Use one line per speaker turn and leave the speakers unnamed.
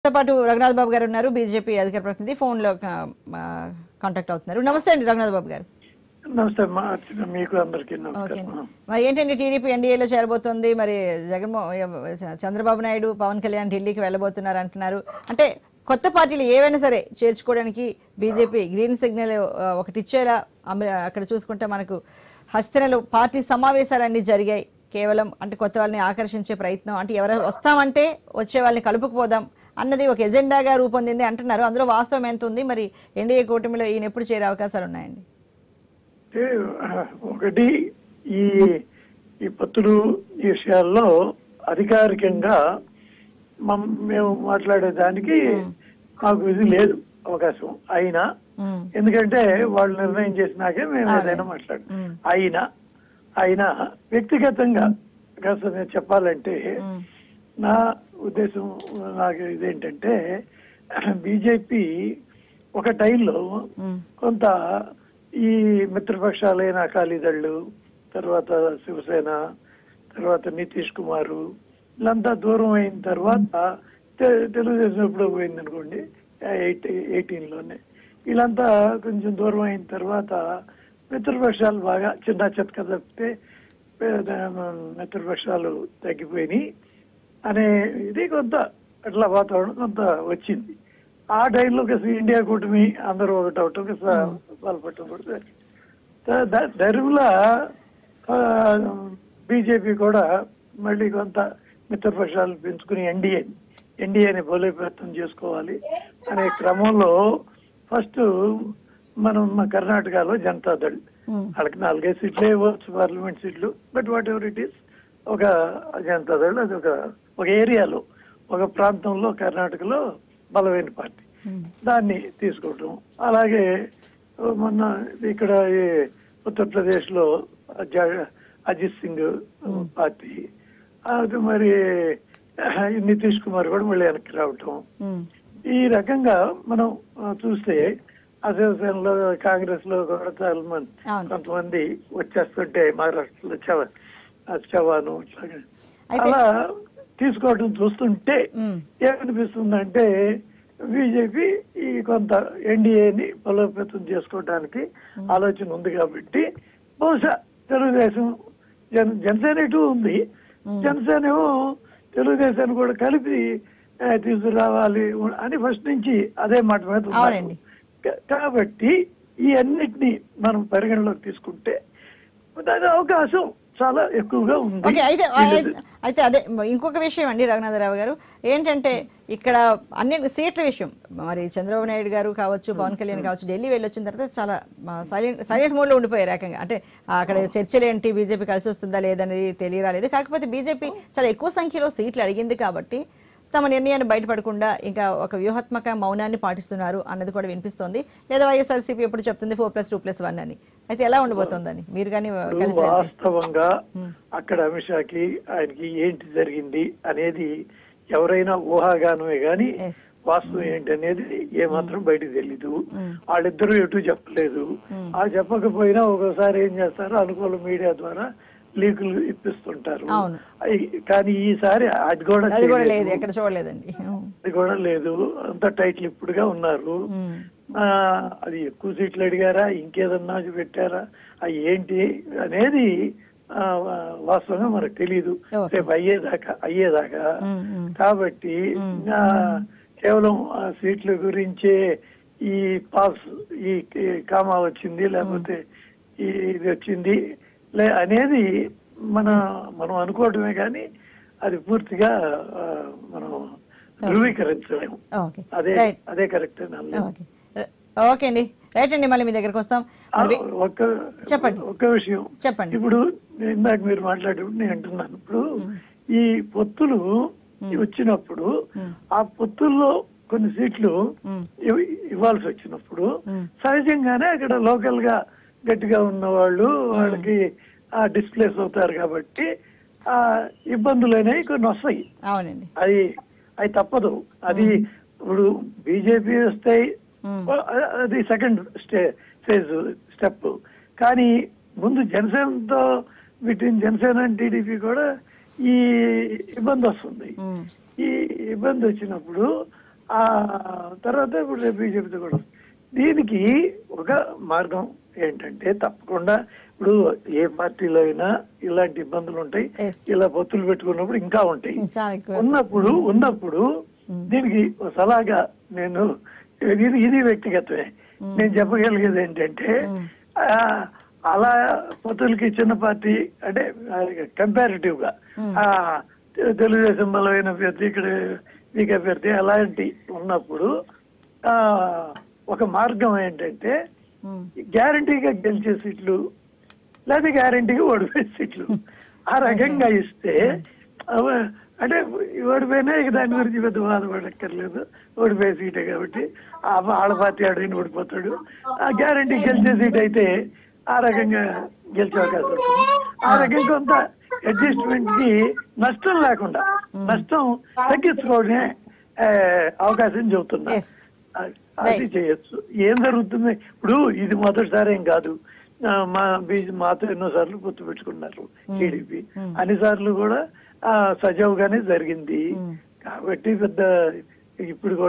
తో పాటు రఘునాథ్ బాబు గారు ఉన్నారు బీజేపీ అధికార ప్రతినిధి ఫోన్ లో కాంటాక్ట్ అవుతున్నారు నమస్తే అండి రఘునాథ్ బాబు గారు
నమస్తే అమ్మా మీకు అందరికీ
ఓకే
నమస్కారం
మరి ఏంటండి టీడీపీ ఎన్డీఏలో చేరబోతోంది మరి జగన్మోహన్ చంద్రబాబు నాయుడు పవన్ కళ్యాణ్ ఢిల్లీకి వెళ్ళబోతున్నారు అంటున్నారు అంటే కొత్త పార్టీలు ఏవైనా సరే చేర్చుకోవడానికి బీజేపీ గ్రీన్ సిగ్నల్ ఆ, ఒకటి ఇచ్చేలా అమె- అక్కడ చూసుకుంటే మనకు హస్తినలో పార్టీ సమావేశాలన్నీ జరిగాయి కేవలం అంటే కొత్త వాళ్ళని ఆకర్షించే ప్రయత్నం అంటే ఎవరు వస్తామంటే వచ్చే వాళ్ళని కలుపుకుపోదాం అన్నది ఒక ఎజెండాగా రూపొందింది అంటున్నారు అందులో వాస్తవం ఎంత ఉంది మరి ఎన్డీఏ కూటమిలో ఈయన ఎప్పుడు చేరే అవకాశాలు ఉన్నాయండి
అంటే ఆ, ఒకటి ఈ ఈ పత్తులు ఈ విషయాల్లో అధికారికంగా మమ్- మేము మాట్లాడేదానికి మాకు ఇది లేదు అవకాశం అయినా
ఉమ్,
ఎందుకంటే వాళ్ళు నిర్ణయం చేసినాకే మేము ఏదైనా మాట్లాడు
ఉమ్,
అయినా అయినా వ్యక్తిగతంగా కాస్త నేను చెప్పాలంటే
ఉమ్,
నా ఉద్దేశం నాకు ఇదేంటంటే బీజేపీ ఒక టైంలో
ఉమ్,
కొంత ఈ మిత్రపక్షాలైన అకాలీదళ్ళు తర్వాత శివసేన తర్వాత నితీష్ కుమార్ వీళ్ళంతా దూరం అయిన తర్వాత తె- తెలుగుదేశం ఎప్పుడో పోయింది అనుకోండి ఎయిట్ ఎయిటీన్ లోనే వీళ్ళంతా కొంచెం దూరం అయిన తర్వాత మిత్రపక్షాలు బాగా చిన్న చితక తప్పితే పేద- మిత్రపక్షాలు తగ్గిపోయినాయి అనే ఇది కొంత అట్లా వాతావరణం కొంత వచ్చింది ఆ టైంలో అసలు ఇండియా కూటమి అందరూ ఒకటి అవటం పాల్పడటం కూడా జరిగింది. ద- ద- దరిమిలా బీజేపీ కూడా మళ్ళీ కొంత మిత్రపక్షాలు పెంచుకుని ఎన్డీఏ ఎన్డీఏని బలోపేతం చేసుకోవాలి అనే క్రమంలో ఫస్ట్ మనం మా కర్ణాటకలో జనతాదళ్
ఉమ్.
వాళ్ళకి నాలుగైదు సీట్లే ఇవ్వచ్చు పార్లమెంట్ సీట్లు but whatever it is ఒక జనతాదళ్ అది ఒక ఒక ఏరియాలో ఒక ప్రాంతంలో కర్ణాటకలో బలమైన పార్టీ
ఉమ్.
దాన్ని తీసుకోవటం అలాగే మొన్న ఇక్కడ ఈ ఉత్తరప్రదేశ్ లో జ- అజిత్ సింగ్ పార్టీ అది మరి నితీష్ కుమార్ కూడా మళ్ళీ వెనక్కి రావటం
ఉమ్.
ఈ రకంగా మనం ఆ, చూస్తే అసోసియేషన్లో కాంగ్రెస్ లో కూడా చాలా మంది
అవును.
కొంతమంది వచ్చేస్తుంటే మహారాష్ట్రలో చవ ఆ, చవాను ఇట్లాగా.
అయితే-
అలా తీసుకోవడం చూస్తుంటే
ఉమ్.
ఏమనిపిస్తుందంటే బీజేపీ ఈ కొంత ఎన్డీఏని బలోపేతం చేసుకోవడానికి ఆలోచన ఉంది కాబట్టి బహుశా తెలుగుదేశం జన జనసేన ఇటు ఉంది జనసేన ఏమో తెలుగుదేశాన్ని కూడా కలిపి ఆ, తీసుకురావాలి అని ఫస్ట్ నుంచి అదే మాట మీద ఉన్నారు.
అవునండి.
కా- కాబట్టి ఈ అన్నిటినీ మనం పరిగణలోకి తీసుకుంటే దాని అవకాశం చాలా ఎక్కువగా ఉంది
ఓకే అయితే అయితే- అయితే అదే ఇంకొక విషయం అండి రఘునాథరావు గారు ఏంటంటే ఇక్కడ అన్ని సీట్ల విషయం మరి చంద్రబాబు నాయుడు గారు కావచ్చు పవన్ కళ్యాణ్ కావచ్చు ఢిల్లీ వెళ్ళి వచ్చిన తర్వాత చాలా సైలెంట్ సైలెంట్ మోడ్ లో ఉండిపోయారు ఏకంగా అంటే ఆ, అక్కడ చర్చలు ఏంటి బీజేపీ కలిసి వస్తుందా లేదనేది తెలియరాలేదు కాకపోతే బీజేపీ చాలా ఎక్కువ సంఖ్యలో సీట్లు అడిగింది కాబట్టి తమ నిర్ణయాన్ని బయటపడకుండా ఇంకా ఒక వ్యూహాత్మక మౌనాన్ని పాటిస్తున్నారు అన్నది కూడా వినిపిస్తోంది లేదా వైఎస్ఆర్సీపీ ఎప్పుడు చెప్తుంది four plus two plus one అని అయితే ఎలా ఉండబోతోందని మీరు కానీ
ఇప్పుడు
కలిసి వెళ్తే
వాస్తవంగా అక్కడ అమిత్ షాకి ఆయనకి ఏంటి జరిగింది అనేది ఎవరైనా ఊహాగానమే గాని
Yes.
వాస్తవం ఏంటి అనేది ఏమాత్రం బయటకు తెలీదు వాళ్ళిద్దరూ ఎటు చెప్పలేదు ఆ చెప్పకపోయినా ఒక్కోసారి ఏం చేస్తారు అనుకూల మీడియా ద్వారా లీకులు ఇప్పిస్తుంటారు
అవును.
అయి- కానీ ఈసారి అది కూడా
అది కూడా
చేయలేదు.
లేదు ఎక్కడ చూడలేదండి
అది కూడా లేదు అంత టైటిల్ ఇప్పుడుగా ఉన్నారు
ఉమ్.
ఆ, అది ఎక్కువ సీట్లు అడిగారా ఇంకేదన్నా పెట్టారా అది ఏంటి అనేది ఆ, వాస్తవంగా మనకు తెలియదు
ఓకే.
రేపు అయ్యేదాకా అయ్యేదాకా
ఉమ్, ఉమ్.
కాబట్టి ఆ, కేవలం ఆ సీట్ల గురించే ఈ పాస్ ఈ ఈ కామా వచ్చింది లేకపోతే ఈ ఇది వచ్చింది లే అనేది మన మనం అనుకోవటమే కానీ అది పూర్తిగా ఆ, మనం ధృవీకరించలేము
ఓకే
అదే
రైట్
అదే కరెక్ట్ అని అనలేము.
ఓకే ఓకే అండి రైట్ అండి మళ్ళీ మీ దగ్గరకు వస్తాం
ఆ,
మరి
ఒక్క
చెప్పండి.
ఒక్క విషయం
చెప్పండి
ఇప్పుడు ఇందాక మీరు మాట్లాడేప్పుడు నేను అంటున్నాను ఇప్పుడు ఈ పొత్తులు వచ్చినప్పుడు ఆ పొత్తుల్లో కొన్ని సీట్లు
ఉమ్.
ఇవ్- ఇవ్వాల్సి వచ్చినప్పుడు
ఉమ్.
సహజంగానే అక్కడ లోకల్ గా గట్టిగా ఉన్న వాళ్ళు వాళ్ళకి ఆ డిస్ప్లేస్ అవుతారు కాబట్టి ఆ ఇబ్బందులు అనేవి కొన్ని వస్తాయి
అవునండి
అది అది తప్పదు అది ఇప్పుడు బీజేపీ వస్తాయి
ఉమ్.
అది సెకండ్ స్టే ఫేజ్ స్టెప్ కానీ ముందు జనసేనతో బిట్వీన్ జనసేన అండ్ టీడీపీ కూడా ఈ ఇబ్బంది వస్తుంది
ఉమ్.
ఈ ఇబ్బంది వచ్చినప్పుడు ఆ తర్వాత ఇప్పుడు రేపు బీజేపీతో కూడా వస్తుంది. దీనికి ఒక మార్గం ఏంటంటే తప్పకుండా ఇప్పుడు ఏ పార్టీలో అయినా ఇలాంటి ఇబ్బందులు ఉంటాయి
Yes.
ఇలా పొత్తులు పెట్టుకున్నప్పుడు ఇంకా ఉంటాయి
చాలా ఎక్కువ
ఉన్నప్పుడు ఉన్నప్పుడు దీనికి ఒక సలహాగా నేను ఇది ఇది వ్యక్తిగతమే నేను చెప్పగలిగేది ఏంటంటే ఆ, అలా పొత్తులకి చిన్న పార్టీ అంటే కంపారిటివ్ గా ఆ, తె- తెలుగుదేశం బలమైన అభ్యర్థి ఇక్కడ వీక్ అభ్యర్థి అలాంటి ఉన్నప్పుడు ఆ ఒక మార్గం ఏంటంటే
ఉమ్.
గ్యారంటీగా గెలిచే సీట్లు లేదా గ్యారంటీగా ఓడిపోయే సీట్లు ఆ రకంగా ఇస్తే అవ- అంటే ఓడిపోయినా ఇక దాని గురించి పెద్ద బాధపడక్కర్లేదు ఓడిపోయే సీటే కాబట్టి ఆ వాళ్ళ పార్టీ ఆడైన ఓడిపోతాడు ఆ గ్యారంటీ గెలిచే సీట్ అయితే ఆ రకంగా గెలిచే అవకాశం ఉంటుంది ఆ రకంగా కొంత అడ్జస్ట్మెంట్ కి నష్టం లేకుండా నష్టం తగ్గించుకోవడమే ఆ, అవకాశం చెబుతున్నా
Yes.
అది- అది చేయొచ్చు ఏం జరుగుతుంది ఇప్పుడు ఇది మొదటిసారి ఏం కాదు ఆ, మా బీజీ మాతో ఎన్నో సార్లు గుర్తు పెట్టుకున్నారు టీడీపీ అన్ని సార్లు కూడా ఆ, సజావుగానే జరిగింది కాబట్టి పెద్ద ఇప్పుడు కూడా